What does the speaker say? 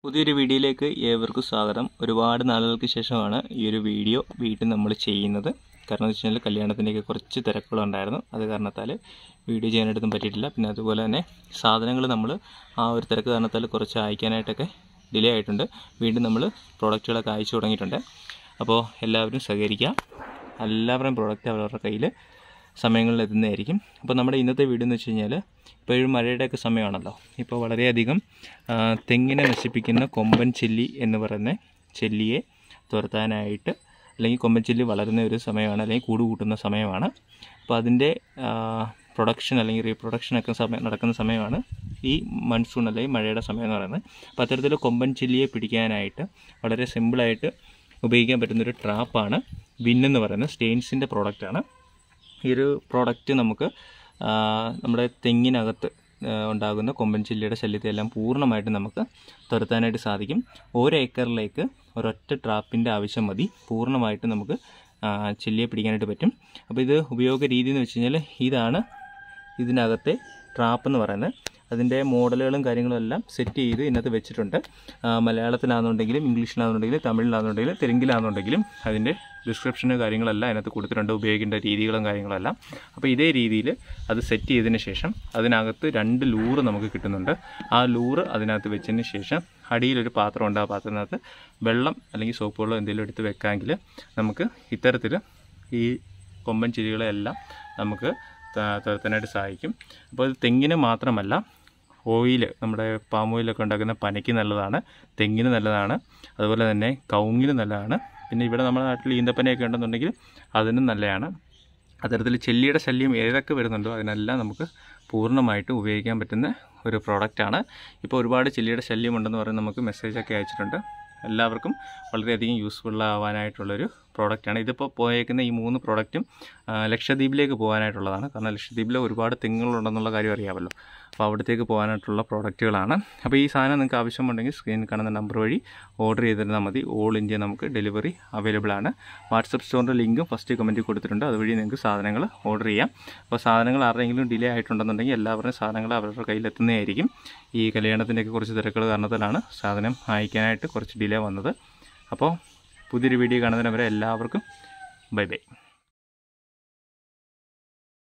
പുതിയൊരു വീഡിയോയിലേക്ക് ഏവർക്കും സ്വാഗതം ഒരുപാട് നാളുകൾക്ക് ശേഷമാണ് ഈ ഒരു വീഡിയോ വീട്ടിൽ നമ്മൾ ചെയ്യുന്നത് കാരണം എന്ന് വെച്ച് കഴിഞ്ഞാൽ കല്യാണത്തിൻ്റെയൊക്കെ കുറച്ച് തിരക്കുകളുണ്ടായിരുന്നു അത് കാരണത്താൽ വീഡിയോ ചെയ്യാനായിട്ടൊന്നും പറ്റിയിട്ടില്ല പിന്നെ അതുപോലെ തന്നെ സാധനങ്ങൾ നമ്മൾ ആ ഒരു തിരക്ക് കാരണത്താൽ കുറച്ച് അയക്കാനായിട്ടൊക്കെ ഡിലേ ആയിട്ടുണ്ട് വീണ്ടും നമ്മൾ പ്രോഡക്റ്റുകളൊക്കെ അയച്ചു തുടങ്ങിയിട്ടുണ്ട് അപ്പോൾ എല്ലാവരും സഹകരിക്കുക എല്ലാവരുടെയും പ്രോഡക്റ്റ് അവരവരുടെ കയ്യിൽ സമയങ്ങളിൽ എത്തുന്നതായിരിക്കും അപ്പോൾ നമ്മുടെ ഇന്നത്തെ വീഡിയോ എന്ന് വെച്ച് കഴിഞ്ഞാൽ ഇപ്പോഴും മഴയുടെയൊക്കെ സമയമാണല്ലോ ഇപ്പോൾ വളരെയധികം ആ, തെങ്ങിനെ നശിപ്പിക്കുന്ന കൊമ്പൻ ചെല്ലി എന്ന് പറയുന്ന ചെല്ലിയെ തുരത്താനായിട്ട് അല്ലെങ്കിൽ കൊമ്പൻ ചെല്ലി വളരുന്ന ഒരു സമയമാണ് അല്ലെങ്കിൽ കൂട് കൂട്ടുന്ന സമയമാണ് അപ്പോൾ അതിൻ്റെ പ്രൊഡക്ഷൻ അല്ലെങ്കിൽ റീപ്രൊഡക്ഷൻ ഒക്കെ സമയം നടക്കുന്ന സമയമാണ് ഈ മൺസൂൺ അല്ലെങ്കിൽ മഴയുടെ സമയം എന്ന് പറയുന്നത് അപ്പോൾ അത്തരത്തിൽ കൊമ്പൻ ചെല്ലിയെ പിടിക്കാനായിട്ട് വളരെ സിമ്പിളായിട്ട് ഉപയോഗിക്കാൻ പറ്റുന്നൊരു ട്രാപ്പാണ് വിൻ എന്ന് പറയുന്നത് സ്റ്റെയിൻസിൻ്റെ പ്രോഡക്റ്റാണ് ഈ ഒരു പ്രോഡക്റ്റ് നമുക്ക് ആ, നമ്മുടെ തെങ്ങിനകത്ത് ആ, ഉണ്ടാകുന്ന കൊമ്പൻ ചില്ലിയുടെ ശല്യത്തെ എല്ലാം പൂർണ്ണമായിട്ട് നമുക്ക് തുരത്താനായിട്ട് സാധിക്കും ഒരു ഏക്കറിലേക്ക് ഒരൊറ്റ ട്രാപ്പിൻ്റെ ആവശ്യം മതി പൂർണ്ണമായിട്ട് നമുക്ക് ആ, ചില്ലിയെ പിടിക്കാനായിട്ട് പറ്റും അപ്പോൾ ഇത് ഉപയോഗ രീതി എന്ന് വെച്ച് കഴിഞ്ഞാൽ ഇതാണ് ഇതിനകത്തെ ട്രാപ്പ് എന്ന് പറയുന്നത് അതിൻ്റെ മോഡലുകളും കാര്യങ്ങളും എല്ലാം സെറ്റ് ചെയ്ത് ഇതിനകത്ത് വെച്ചിട്ടുണ്ട് ആ, മലയാളത്തിലാണെന്നുണ്ടെങ്കിലും ഇംഗ്ലീഷിലാണെന്നുണ്ടെങ്കിലും തമിഴിലാണെന്നുണ്ടെങ്കിലും തെലുങ്കിലാണെന്നുണ്ടെങ്കിലും അതിൻ്റെ ഡിസ്ക്രിപ്ഷനും കാര്യങ്ങളെല്ലാം അതിനകത്ത് കൊടുത്തിട്ടുണ്ട് ഉപയോഗിക്കേണ്ട രീതികളും കാര്യങ്ങളെല്ലാം അപ്പോൾ ഇതേ രീതിയിൽ അത് സെറ്റ് ചെയ്തതിന് ശേഷം അതിനകത്ത് രണ്ട് ലൂറ് നമുക്ക് കിട്ടുന്നുണ്ട് ആ ലൂറ് അതിനകത്ത് വെച്ചതിന് ശേഷം അടിയിലൊരു പാത്രം ഉണ്ട് ആ പാത്രത്തിനകത്ത് വെള്ളം അല്ലെങ്കിൽ സോപ്പ് വെള്ളം എന്തെങ്കിലും എടുത്ത് വെക്കാമെങ്കിൽ നമുക്ക് ഇത്തരത്തിൽ ഈ കൊമ്പൻ ചിരികളെല്ലാം നമുക്ക് ത- തുരത്താനായിട്ട് സഹായിക്കും അപ്പോൾ ഇത് തെങ്ങിന് മാത്രമല്ല ഓയിൽ നമ്മുടെ പാം ഓയിലൊക്കെ ഉണ്ടാക്കുന്ന പനയ്ക്ക് നല്ലതാണ് തെങ്ങിന് നല്ലതാണ് അതുപോലെ തന്നെ കവുങ്ങിന് നല്ലതാണ് പിന്നെ ഇവിടെ നമ്മുടെ നാട്ടിൽ ഈന്തപ്പനയൊക്കെ ഉണ്ടെന്നുണ്ടെങ്കിൽ അതിനും നല്ലതാണ് അത്തരത്തിൽ ചെല്ലിയുടെ ശല്യം ഏതൊക്കെ വരുന്നുണ്ടോ അതിനെല്ലാം നമുക്ക് പൂർണ്ണമായിട്ട് ഉപയോഗിക്കാൻ പറ്റുന്ന ഒരു പ്രോഡക്റ്റാണ് ഇപ്പോൾ ഒരുപാട് ചെല്ലിയുടെ ശല്യം ഉണ്ടെന്ന് പറഞ്ഞ് നമുക്ക് മെസ്സേജൊക്കെ അയച്ചിട്ടുണ്ട് എല്ലാവർക്കും വളരെയധികം യൂസ്ഫുൾ ആവാനായിട്ടുള്ളൊരു പ്രോഡക്റ്റാണ് ഇതിപ്പോൾ പോയേക്കുന്ന ഈ മൂന്ന് പ്രോഡക്റ്റും ആ, ലക്ഷദ്വീപിലേക്ക് പോകാനായിട്ടുള്ളതാണ് കാരണം ലക്ഷദ്വീപിൽ ഒരുപാട് തെങ്ങുകളുണ്ടെന്നുള്ള കാര്യം അറിയാമല്ലോ അപ്പോൾ അവിടത്തേക്ക് പോകാനായിട്ടുള്ള പ്രോഡക്റ്റുകളാണ് അപ്പോൾ ഈ സാധനം നിങ്ങൾക്ക് ആവശ്യമുണ്ടെങ്കിൽ സ്ക്രീനിൽ കാണുന്ന നമ്പർ വഴി ഓർഡർ ചെയ്തിരുന്നാൽ മതി ഓൾ ഇന്ത്യ നമുക്ക് ഡെലിവറി അവൈലബിൾ ആണ് വാട്സപ്പ് സ്റ്റോറിൻ്റെ ലിങ്കും ഫസ്റ്റ് കമൻറ്റിൽ കൊടുത്തിട്ടുണ്ട് അതുവഴി നിങ്ങൾക്ക് സാധനങ്ങൾ ഓർഡർ ചെയ്യാം അപ്പോൾ സാധനങ്ങൾ ആരുടെയെങ്കിലും ഡിലേ ആയിട്ടുണ്ടെന്നുണ്ടെങ്കിൽ എല്ലാവരുടെയും സാധനങ്ങൾ അവരുടെ കയ്യിൽ എത്തുന്നതായിരിക്കും ഈ കല്യാണത്തിൻ്റെയൊക്കെ കുറച്ച് തിരക്കുകൾ കാരണത്തിലാണ് സാധനം അയക്കാനായിട്ട് കുറച്ച് ഡിലേ വന്നത് അപ്പോൾ പുതിയൊരു വീഡിയോ കാണുന്നതിന് വരെ എല്ലാവർക്കും ബൈ ബൈ